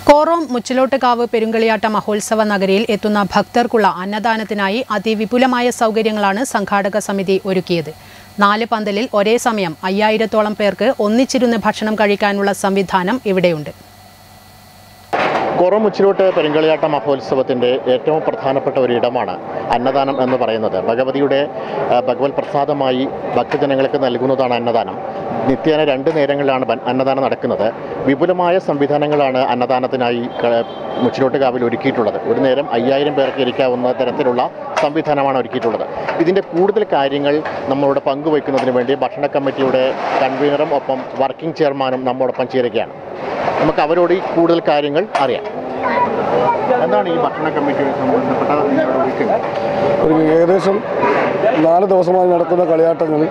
കോറോം മുച്ചിലോട്ടുകാവ് പെരുങ്കളിയാട്ട മഹോത്സവ നഗരിയിൽ എത്തുന്ന ഭക്തർക്കുള്ള അന്നദാനത്തിനായി അതിവിപുലമായ സൗകര്യങ്ങളാണ് സംഘാടക സമിതി ഒരുക്കിയത് നാല് പന്തലിൽ ഒരേ സമയം അയ്യായിരത്തോളം പേർക്ക് ഒന്നിച്ചിരുന്ന് ഭക്ഷണം കഴിക്കാനുള്ള സംവിധാനം ഇവിടെയുണ്ട് കുറമുച്ചിലോട്ട് പെരുങ്കളിയാട്ട മഹോത്സവത്തിൻ്റെ ഏറ്റവും പ്രധാനപ്പെട്ട ഒരു ഇടമാണ് അന്നദാനം എന്ന് പറയുന്നത് ഭഗവതിയുടെ ആ, ഭഗവത് പ്രസാദമായി ഭക്തജനങ്ങൾക്ക് നൽകുന്നതാണ് അന്നദാനം നിത്യേന രണ്ട് നേരങ്ങളിലാണ് ബൻ- അന്നദാനം നടക്കുന്നത് വിപുലമായ സംവിധാനങ്ങളാണ് അന്നദാനത്തിനായി ക- മുച്ചിലോട്ട് കാവിൽ ഒരുക്കിയിട്ടുള്ളത് ഒരു നേരം അയ്യായിരം പേർക്ക് ഇരിക്കാവുന്ന തരത്തിലുള്ള സംവിധാനമാണ് ഒരുക്കിയിട്ടുള്ളത് ഇതിൻ്റെ കൂടുതൽ കാര്യങ്ങൾ നമ്മളോട് പങ്കുവയ്ക്കുന്നതിന് വേണ്ടി ഭക്ഷണ കമ്മിറ്റിയുടെ കൺവീനറും ഒപ്പം വർക്കിംഗ് ചെയർമാനും നമ്മോടൊപ്പം ചേരുകയാണ് നമുക്ക് അവരോട് ഈ കൂടുതൽ കാര്യങ്ങൾ അറിയാം എന്താണ് ഈ ഭക്ഷണ കമ്മിറ്റിയുമായി സംബന്ധപ്പെട്ട നിങ്ങളുടെ ഒരുക്കങ്ങൾ ഒരു ഏകദേശം നാല് ദിവസമായി നടക്കുന്ന കളിയാട്ടങ്ങളിൽ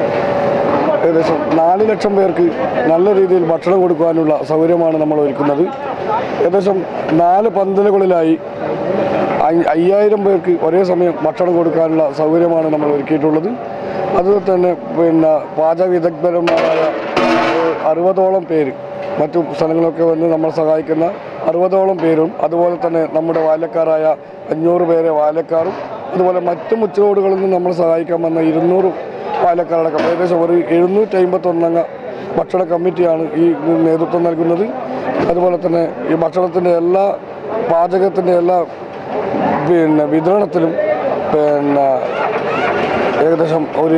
ഏകദേശം നാല് ലക്ഷം പേർക്ക് നല്ല രീതിയിൽ ഭക്ഷണം കൊടുക്കാനുള്ള സൗകര്യമാണ് നമ്മൾ ഒരുക്കുന്നത് ഏകദേശം നാല് പന്തലുകളിലായി അയ്- അയ്യായിരം പേർക്ക് ഒരേ സമയം ഭക്ഷണം കൊടുക്കാനുള്ള സൗകര്യമാണ് നമ്മൾ ഒരുക്കിയിട്ടുള്ളത് അതുപോലെ തന്നെ പിന്നെ പാചക വിദഗ്ധരന്മാരായ ഏഹ്, അറുപതോളം പേര് മറ്റു സ്ഥലങ്ങളൊക്കെ വന്ന് നമ്മളെ സഹായിക്കുന്ന അറുപതോളം പേരും അതുപോലെ തന്നെ നമ്മുടെ ബാല്യക്കാരായ അഞ്ഞൂറ് പേരെ ബാല്യക്കാരും അതുപോലെ മറ്റു മുച്ചറോടുകളിൽ നിന്ന് നമ്മളെ സഹായിക്കാൻ വന്ന ഇരുന്നൂറ് പാലക്കാടക്കം ഏകദേശം ഒരു എഴുന്നൂറ്റി അമ്പത്തൊന്നംഗ ഭക്ഷണ കമ്മിറ്റിയാണ് ഈ നേതൃത്വം നൽകുന്നത് അതുപോലെ തന്നെ ഈ ഭക്ഷണത്തിൻ്റെ എല്ലാ പാചകത്തിൻ്റെ എല്ലാ പിന്നെ വിതരണത്തിലും പിന്നെ ഏകദേശം ഒരു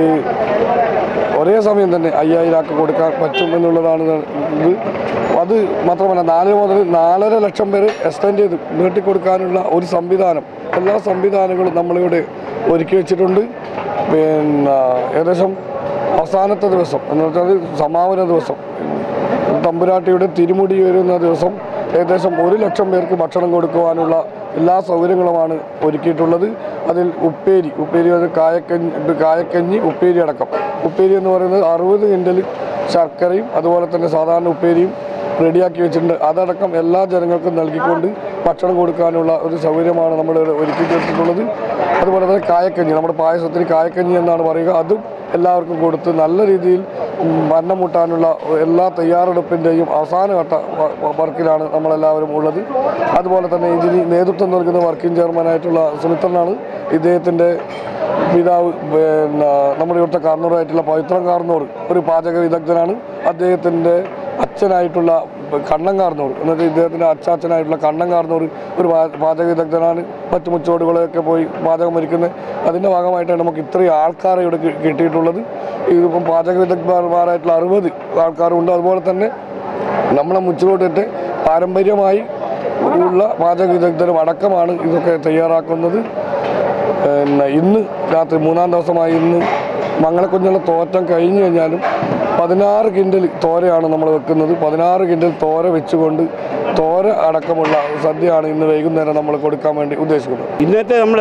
ഒരേ സമയം തന്നെ അയ്യായിരം ആൾക്ക് കൊടുക്കാൻ പറ്റും എന്നുള്ളതാണ് ഇത് അത് മാത്രമല്ല നാല് മുതൽ നാലര ലക്ഷം പേര് എക്സ്റ്റെൻഡ് ചെയ്ത് നീട്ടിക്കൊടുക്കാനുള്ള ഒരു സംവിധാനം എല്ലാ സംവിധാനങ്ങളും നമ്മളിവിടെ ഒരുക്കി വെച്ചിട്ടുണ്ട് പിന്നെ ഏകദേശം അവസാനത്തെ ദിവസം എന്ന് വെച്ചാൽ സമാപന ദിവസം തമ്പുരാട്ടിയുടെ തിരുമുടി വരുന്ന ദിവസം ഏകദേശം ഒരു ലക്ഷം പേർക്ക് ഭക്ഷണം കൊടുക്കുവാനുള്ള എല്ലാ സൗകര്യങ്ങളുമാണ് ഒരുക്കിയിട്ടുള്ളത് അതിൽ ഉപ്പേരി ഉപ്പേരി അത് കായക്കഞ്ഞി കായക്കഞ്ഞി ഉപ്പേരി അടക്കം ഉപ്പേരി എന്ന് പറയുന്നത് അറുപത് കിൻഡൽ ശർക്കരയും അതുപോലെ തന്നെ സാധാരണ ഉപ്പേരിയും റെഡിയാക്കി വെച്ചിട്ടുണ്ട് അതടക്കം എല്ലാ ജനങ്ങൾക്കും നൽകിക്കൊണ്ട് ഭക്ഷണം കൊടുക്കാനുള്ള ഒരു സൗകര്യമാണ് നമ്മൾ ഇവിടെ ഒരുക്കി തീർത്തിട്ടുള്ളത് അതുപോലെ തന്നെ കായക്കഞ്ഞി നമ്മുടെ പായസത്തിന് കായക്കഞ്ഞി എന്നാണ് പറയുക അതും എല്ലാവർക്കും കൊടുത്ത് നല്ല രീതിയിൽ ഉം, അന്നം മുട്ടാനുള്ള എല്ലാ തയ്യാറെടുപ്പിൻ്റെയും അവസാനഘട്ട വ- വ- വർക്കിലാണ് നമ്മളെല്ലാവരും ഉള്ളത് അതുപോലെ തന്നെ ഇതിന് നേതൃത്വം നൽകുന്ന വർക്കിംഗ് ചെയർമാനായിട്ടുള്ള സുമിത്രനാണ് ഇദ്ദേഹത്തിൻ്റെ പിതാവ് പിന്നെ നമ്മുടെ ഇവിടുത്തെ കാർന്നൂറായിട്ടുള്ള പവിത്രം കാർന്നൂർ ഒരു പാചക വിദഗ്ധനാണ് അദ്ദേഹത്തിൻ്റെ അച്ഛനായിട്ടുള്ള കണ്ണം കാർന്നൂർ എന്നുവെച്ചാൽ ഇദ്ദേഹത്തിൻ്റെ അച്ചാച്ചനായിട്ടുള്ള കണ്ണം കാർന്നൂർ ഒരു പാ- പാചക വിദഗ്ധനാണ് മറ്റു മുച്ചോടുകളൊക്കെ പോയി പാചകം ഒരുക്കുന്നത് അതിൻ്റെ ഭാഗമായിട്ടാണ് നമുക്ക് ഇത്രയും ആൾക്കാരെ ഇവിടെ കി- കിട്ടിയിട്ടുള്ളത് ഇതിപ്പം പാചക വിദഗ്ധന്മാരായിട്ടുള്ള അറുപത് ആൾക്കാരുണ്ട് അതുപോലെ തന്നെ നമ്മളെ മുച്ചിലോട്ടിട്ട് പാരമ്പര്യമായി ഉള്ള പാചക വിദഗ്ധരും അടക്കമാണ് ഇതൊക്കെ തയ്യാറാക്കുന്നത് പിന്നെ ഇന്ന് രാത്രി മൂന്നാം ദിവസമായി ഇന്ന് മംഗളക്കുഞ്ഞുള്ള തോറ്റം കഴിഞ്ഞു കഴിഞ്ഞാലും പതിനാറ് കിൻഡൽ തോരയാണ് നമ്മൾ വെക്കുന്നത് പതിനാറ് കിൻഡൽ തോര വെച്ചുകൊണ്ട് തോര അടക്കമുള്ള സദ്യയാണ് ഇന്ന് വൈകുന്നേരം നമ്മൾ കൊടുക്കാൻ വേണ്ടി ഉദ്ദേശിക്കുന്നത് ഇന്നത്തെ നമ്മൾ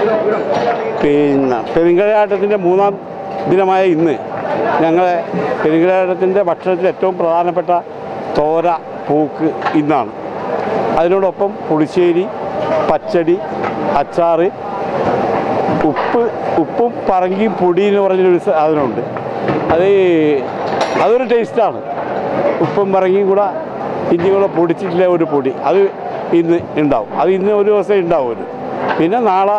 പിന്നെ പെരുങ്കലാട്ടത്തിൻ്റെ മൂന്നാം ദിനമായ ഇന്ന് ഞങ്ങളെ പെരുങ്കലാട്ടത്തിൻ്റെ ഭക്ഷണത്തിൽ ഏറ്റവും പ്രധാനപ്പെട്ട തോര പൂക്ക് ഇന്നാണ് അതിനോടൊപ്പം പുളിശ്ശേരി പച്ചടി അച്ചാറ് ഉപ്പ് ഉപ്പും പറങ്കി പൊടി എന്ന് പറഞ്ഞൊരു സാധനമുണ്ട് അത് അതൊരു ടേസ്റ്റാണ് ഉപ്പും പറങ്കിയും കൂടെ ഇഞ്ചി കൂടെ പൊടിച്ചിട്ടുള്ള ഒരു പൊടി അത് ഇന്ന് ഉണ്ടാവും അത് ഇന്ന് ഒരു ദിവസം ഉണ്ടാവും പിന്നെ നാളെ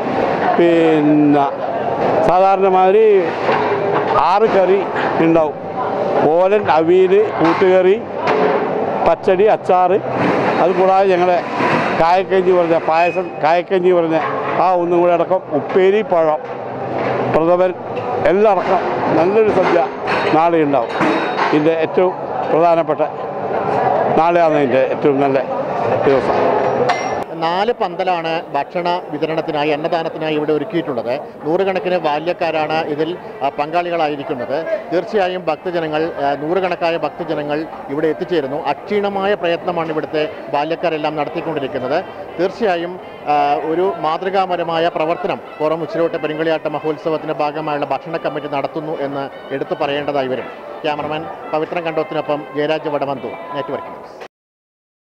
പിന്നെ സാധാരണ മാതിരി ആറ് കറി ഉണ്ടാവും ഓലൻ അവിയൽ കൂട്ടുകറി പച്ചടി അച്ചാറ് അത് കൂടാതെ ഞങ്ങളെ കായക്കഞ്ഞി പറഞ്ഞ പായസം കായക്കഞ്ഞി പറഞ്ഞ ആ ഒന്നും കൂടെ അടക്കം ഉപ്പേരി പഴം പ്രഥമൻ എല്ലാം അടക്കം നല്ലൊരു സദ്യ നാളെ ഉണ്ടാവും ഇതിൻ്റെ ഏറ്റവും പ്രധാനപ്പെട്ട നാളെയാണ് ഇതിൻ്റെ ഏറ്റവും നല്ല ദിവസം നാല് പന്തലാണ് ഭക്ഷണ വിതരണത്തിനായി അന്നദാനത്തിനായി ഇവിടെ ഒരുക്കിയിട്ടുള്ളത് നൂറുകണക്കിന് ബാല്യക്കാരാണ് ഇതിൽ ആ, പങ്കാളികളായിരിക്കുന്നത് തീർച്ചയായും ഭക്തജനങ്ങൾ ആ, നൂറുകണക്കായ ഭക്തജനങ്ങൾ ഇവിടെ എത്തിച്ചേരുന്നു അക്ഷീണമായ പ്രയത്നമാണ് ഇവിടുത്തെ ബാല്യക്കാരെല്ലാം നടത്തിക്കൊണ്ടിരിക്കുന്നത് തീർച്ചയായും ആ, ഒരു മാതൃകാപരമായ പ്രവർത്തനം പുറം ഉച്ചിലോട്ട് പെരുങ്കളിയാട്ട മഹോത്സവത്തിന്റെ ഭാഗമായുള്ള ഭക്ഷണ കമ്മിറ്റി നടത്തുന്നു എന്ന് എടുത്തു പറയേണ്ടതായി വരും ക്യാമറമാൻ പവിത്രൻ കണ്ടോത്തിനൊപ്പം ജയരാജ് വടമന്തു നെറ്റ്വർക്ക് ന്യൂസ്